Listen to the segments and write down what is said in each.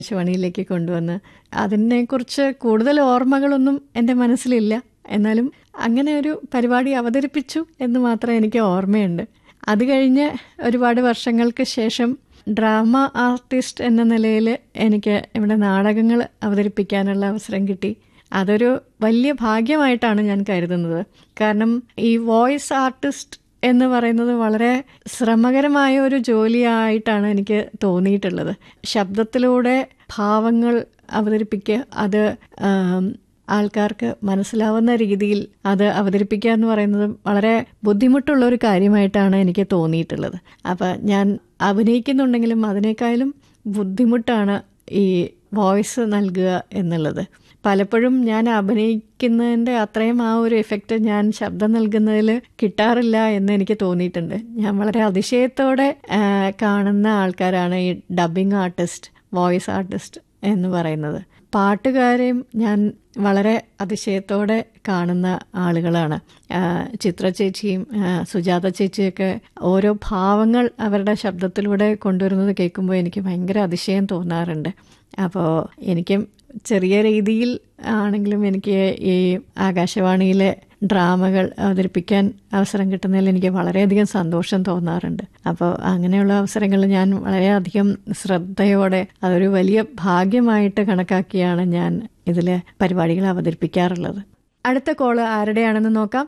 ശിവണിയിലേക്ക് കൊണ്ടുവന്ന് അതിനെക്കുറിച്ച് കൂടുതൽ ഓർമ്മകളൊന്നും എൻ്റെ മനസ്സിലില്ല എന്നാലും അങ്ങനെ ഒരു പരിപാടി അവതരിപ്പിച്ചു എന്ന് മാത്രം എനിക്ക് ഓർമ്മയുണ്ട് അത് കഴിഞ്ഞ് ഒരുപാട് വർഷങ്ങൾക്ക് ശേഷം ഡ്രാമ ആർട്ടിസ്റ്റ് എന്ന നിലയിൽ എനിക്ക് ഇവിടെ നാടകങ്ങൾ അവതരിപ്പിക്കാനുള്ള അവസരം കിട്ടി അതൊരു വലിയ ഭാഗ്യമായിട്ടാണ് ഞാൻ കരുതുന്നത് കാരണം ഈ വോയിസ് ആർട്ടിസ്റ്റ് എന്ന് പറയുന്നത് വളരെ ശ്രമകരമായ ഒരു ജോലിയായിട്ടാണ് എനിക്ക് തോന്നിയിട്ടുള്ളത് ശബ്ദത്തിലൂടെ ഭാവങ്ങൾ അവതരിപ്പിക്കുക അത് ആൾക്കാർക്ക് മനസ്സിലാവുന്ന രീതിയിൽ അത് അവതരിപ്പിക്കുക എന്ന് പറയുന്നത് വളരെ ബുദ്ധിമുട്ടുള്ള ഒരു കാര്യമായിട്ടാണ് എനിക്ക് തോന്നിയിട്ടുള്ളത് അപ്പം ഞാൻ അഭിനയിക്കുന്നുണ്ടെങ്കിലും അതിനേക്കാളും ബുദ്ധിമുട്ടാണ് ഈ വോയിസ് നൽകുക എന്നുള്ളത് പലപ്പോഴും ഞാൻ അഭിനയിക്കുന്നതിൻ്റെ അത്രയും ആ ഒരു എഫക്റ്റ് ഞാൻ ശബ്ദം നൽകുന്നതിൽ കിട്ടാറില്ല എന്ന് എനിക്ക് തോന്നിയിട്ടുണ്ട് ഞാൻ വളരെ അതിശയത്തോടെ കാണുന്ന ആൾക്കാരാണ് ഈ ഡബിങ് ആർട്ടിസ്റ്റ് വോയിസ് ആർട്ടിസ്റ്റ് എന്ന് പറയുന്നത് പാട്ടുകാരെയും ഞാൻ വളരെ അതിശയത്തോടെ കാണുന്ന ആളുകളാണ് ചിത്ര ചേച്ചിയും സുജാത ചേച്ചിയൊക്കെ ഓരോ ഭാവങ്ങൾ അവരുടെ ശബ്ദത്തിലൂടെ കൊണ്ടുവരുന്നത് കേൾക്കുമ്പോൾ എനിക്ക് ഭയങ്കര അതിശയം തോന്നാറുണ്ട് അപ്പോൾ എനിക്കും ചെറിയ രീതിയിൽ ആണെങ്കിലും എനിക്ക് ഈ ആകാശവാണിയിലെ ഡ്രാമകൾ അവതരിപ്പിക്കാൻ അവസരം കിട്ടുന്നതിൽ എനിക്ക് വളരെയധികം സന്തോഷം തോന്നാറുണ്ട് അപ്പോൾ അങ്ങനെയുള്ള അവസരങ്ങൾ ഞാൻ വളരെയധികം ശ്രദ്ധയോടെ അതൊരു വലിയ ഭാഗ്യമായിട്ട് കണക്കാക്കിയാണ് ഞാൻ ഇതിൽ പരിപാടികൾ അവതരിപ്പിക്കാറുള്ളത് അടുത്ത കോള് ആരുടെയാണെന്ന് നോക്കാം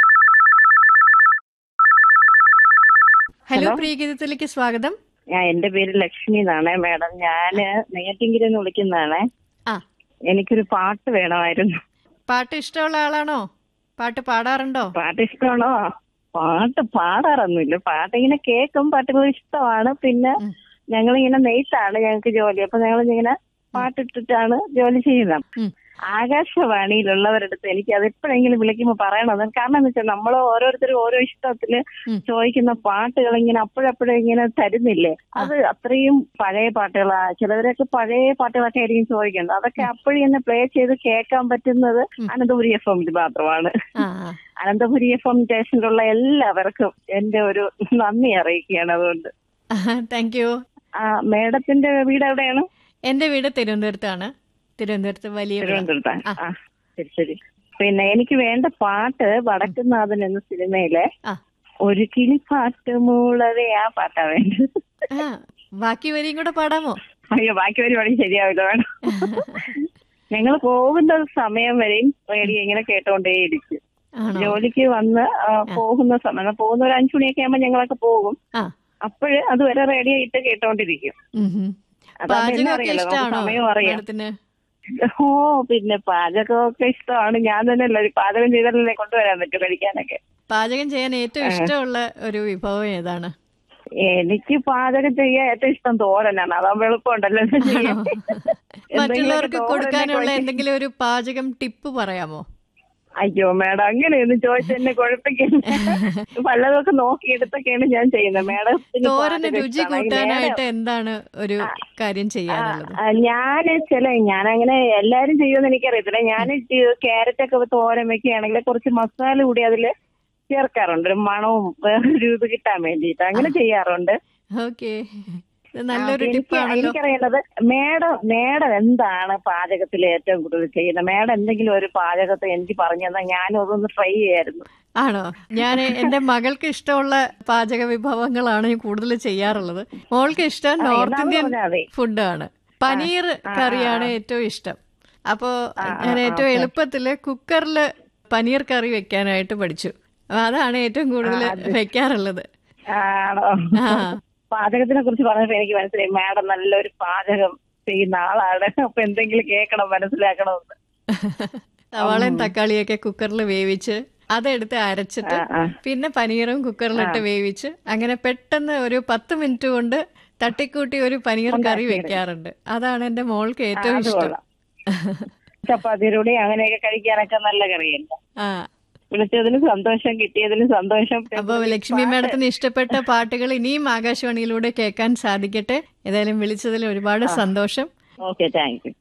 ഹലോ പ്രിയഗീതത്തിലേക്ക് സ്വാഗതം ഞാൻ എന്റെ പേര് ലക്ഷ്മി എന്നാണ് മാഡം ഞാന് നെയ്യാറ്റിൻകര എന്ന് വിളിക്കുന്നതാണ് ആ എനിക്കൊരു പാട്ട് വേണമായിരുന്നു പാട്ട് ഇഷ്ടമുള്ള ആളാണോ പാട്ട് പാടാറുണ്ടോ പാട്ട് ഇഷ്ടമാണോ പാട്ട് പാടാറൊന്നുമില്ല പാട്ട് ഇങ്ങനെ കേൾക്കും പാട്ടുകൾ ഇഷ്ടമാണ് പിന്നെ ഞങ്ങളിങ്ങനെ നെയ്ത്താണ് ഞങ്ങൾക്ക് ജോലി അപ്പൊ ഞങ്ങൾ ഇങ്ങനെ പാട്ടിട്ടിട്ടാണ് ജോലി ചെയ്യുന്നത് ഉം. ആകാശവാണിയിലുള്ളവരുടെ അടുത്ത് എനിക്ക് അത് എപ്പോഴെങ്കിലും വിളിക്കുമ്പോൾ പറയണത് കാരണം എന്ന് വെച്ചാൽ നമ്മൾ ഓരോരുത്തരും ഓരോ ഇഷ്ടത്തില് ഉം. ചോദിക്കുന്ന പാട്ടുകൾ ഇങ്ങനെ അപ്പോഴപ്പോഴും ഇങ്ങനെ തരുന്നില്ലേ അത് അത്രയും പഴയ പാട്ടുകളാ ചിലവരൊക്കെ പഴയ പാട്ടുകളൊക്കെ ആയിരിക്കും ചോദിക്കുന്നത് അതൊക്കെ അപ്പോഴും തന്നെ പ്ലേ ചെയ്ത് കേൾക്കാൻ പറ്റുന്നത് അനന്തപുരി എഫ് എമ്മിൽ മാത്രമാണ് ആ ആ. അനന്തപുരി എഫ് എം സ്റ്റേഷനിലുള്ള എല്ലാവർക്കും എന്റെ ഒരു നന്ദി അറിയിക്കുകയാണ് അതുകൊണ്ട് താങ്ക് യു ആ മേഡത്തിന്റെ വീട് എവിടെയാണ് എന്റെ വീട് തിരുവനന്തപുരത്താണ് തിരുവനന്തപുരത്ത് വലിയ തിരുവനന്തപുരത്താണ് ആ. ആ ശരി ശരി പിന്നെ എനിക്ക് വേണ്ട പാട്ട് വടക്കുന്നാഥൻ എന്ന സിനിമയിലെ ആ ഒരു കിളിപ്പാട്ട് മൂളവേ ആ പാട്ടാ വേണ്ടത് ആ ബാക്കി വരിയും കൂടെ പാടാമോ അയ്യോ ബാക്കി പരിപാടി ശരിയാവില്ല വേണം ഞങ്ങൾ പോകുന്ന സമയം വരെയും റേഡിയോ ഇങ്ങനെ കേട്ടോണ്ടേയിരിക്കും ആണോ ജോലിക്ക് വന്ന് ആ, പോകുന്ന സമയം പോകുന്ന ഒരു അഞ്ചു മണിയൊക്കെ ആകുമ്പോൾ ഞങ്ങളൊക്കെ പോകും ആ അപ്പോഴ് അതുവരെ റേഡിയോ ഇട്ട് കേട്ടോണ്ടിരിക്കും ഉം ഹും. അതാവുമ്പോ പാചകമൊക്കെ എന്നറിയാലോ, നമുക്ക് ഇഷ്ടമാണോ സമയം അറിയാം മാഡത്തിന് ഓ പിന്നെ പാചകമൊക്കെ ഇഷ്ടമാണ് ഞാൻ തന്നെയല്ല ഒരു പാചകം ചെയ്താലല്ലേ കൊണ്ടുവരാൻ പറ്റും കഴിക്കാനൊക്കെ പാചകം ചെയ്യാൻ ഏറ്റവും ഇഷ്ടമുള്ള ഒരു വിഭവം ഏതാണ് എനിക്ക് പാചകം ചെയ്യാൻ ഏറ്റവും ഇഷ്ടം തോരനാണ് അതാകുമ്പോ എളുപ്പമുണ്ടല്ലോ ഇത് ചെയ്യാൻ. എന്തെങ്കിലുമൊക്കെ മറ്റുള്ളവർക്ക് തോരനൊക്കെ കൊടുക്കാനുള്ള വെച്ച് എന്തെങ്കിലും ഒരു പാചകം ടിപ്പ് പറയാമോ അയ്യോ മേഡം അങ്ങനെയൊന്നും ചോദിച്ച എന്നെ കുഴപ്പിക്കില്ല പലതൊക്കെ നോക്കിയെടുത്തൊക്കെയാണ് ഞാൻ ചെയ്യുന്നത് മേഡം തോരന് രുചി കൂട്ടാനായിട്ട് എന്താണ് ഒരു കാര്യം ചെയ്യാനുള്ളത് ഞാന് ചില ഞാനങ്ങനെ എല്ലാരും ചെയ്യുമെന്ന് എനിക്കറിയത്തില്ല ഞാൻ ക്യാരറ്റ് ഒക്കെ തോരൻ വെക്കുകയാണെങ്കിൽ കുറച്ച് മസാല കൂടി അതില് ചേർക്കാറുണ്ട് ഒരു മണവും വേറൊരു ഇത് കിട്ടാൻ വേണ്ടിയിട്ട് അങ്ങനെ ചെയ്യാറുണ്ട് ഓക്കെ നല്ലൊരു എനിക്ക് ടിപ്പാണല്ലോ എനിക്കറിയേണ്ടത് മേഡം മേഡം എന്താണ് പാചകത്തിൽ ഏറ്റവും കൂടുതൽ ചെയ്യുന്നത് മേഡം എന്തെങ്കിലും ഒരു പാചകത്തെ എനിക്ക് പറഞ്ഞു തന്നാൽ ഞാനും അതൊന്ന് ട്രൈ ചെയ്യായിരുന്നു ആണോ ഞാൻ എന്റെ മകൾക്ക് ഇഷ്ടമുള്ള പാചക വിഭവങ്ങളാണ് ഞാൻ കൂടുതൽ ചെയ്യാറുള്ളത് മോൾക്ക് ഇഷ്ടം നോർത്ത് എന്താന്ന് ഇന്ത്യൻ പറഞ്ഞാൽ മതി. ഫുഡാണ് പനീർ കറിയാണ് ഏറ്റവും ഇഷ്ടം അപ്പോ ഞാൻ ഏറ്റവും എളുപ്പത്തില് കുക്കറില് പനീർ കറി വെക്കാനായിട്ട് പഠിച്ചു അപ്പൊ അതാണ് ഏറ്റവും കൂടുതൽ വെക്കാറുള്ളത് ആണോ ആ പാചകത്തിനെ കുറിച്ച് പറഞ്ഞപ്പോ എനിക്ക് മനസ്സിലായി മാഡം നല്ലൊരു പാചകം ചെയ്യുന്ന ആളാണ് അപ്പൊ എന്തെങ്കിലും കേൾക്കണം മനസ്സിലാക്കണമെന്ന് സവാളയും തക്കാളിയൊക്കെ കുക്കറിൽ വേവിച്ച് അതെടുത്ത് അരച്ചിട്ട് ആ, ആ. പിന്നെ പനീറും കുക്കറിലിട്ട് വേവിച്ച് അങ്ങനെ പെട്ടെന്ന് ഒരു പത്ത് മിനിറ്റ് കൊണ്ട് തട്ടിക്കൂട്ടി ഒരു പനീർ കറി വെക്കാറുണ്ട് അതാണ് എന്റെ മോൾക്ക് ഏറ്റവും അത് ഇഷ്ടം കൊള്ളാം. ചപ്പാത്തിയിലൂടെ അങ്ങനെയൊക്കെ കഴിക്കാനൊക്കെ നല്ല കറിയല്ല ആ വിളിച്ചതിന് സന്തോഷം കിട്ടിയതിന് സന്തോഷം അപ്പൊ ലക്ഷ്മി മാഡത്തിന് ഇഷ്ടപ്പെട്ട പാട്ടുകൾ ഇനിയും ആകാശവാണിയിലൂടെ കേൾക്കാൻ സാധിക്കട്ടെ ഏതായാലും വിളിച്ചതിൽ ഒരുപാട് സന്തോഷം ഓക്കെ താങ്ക് യു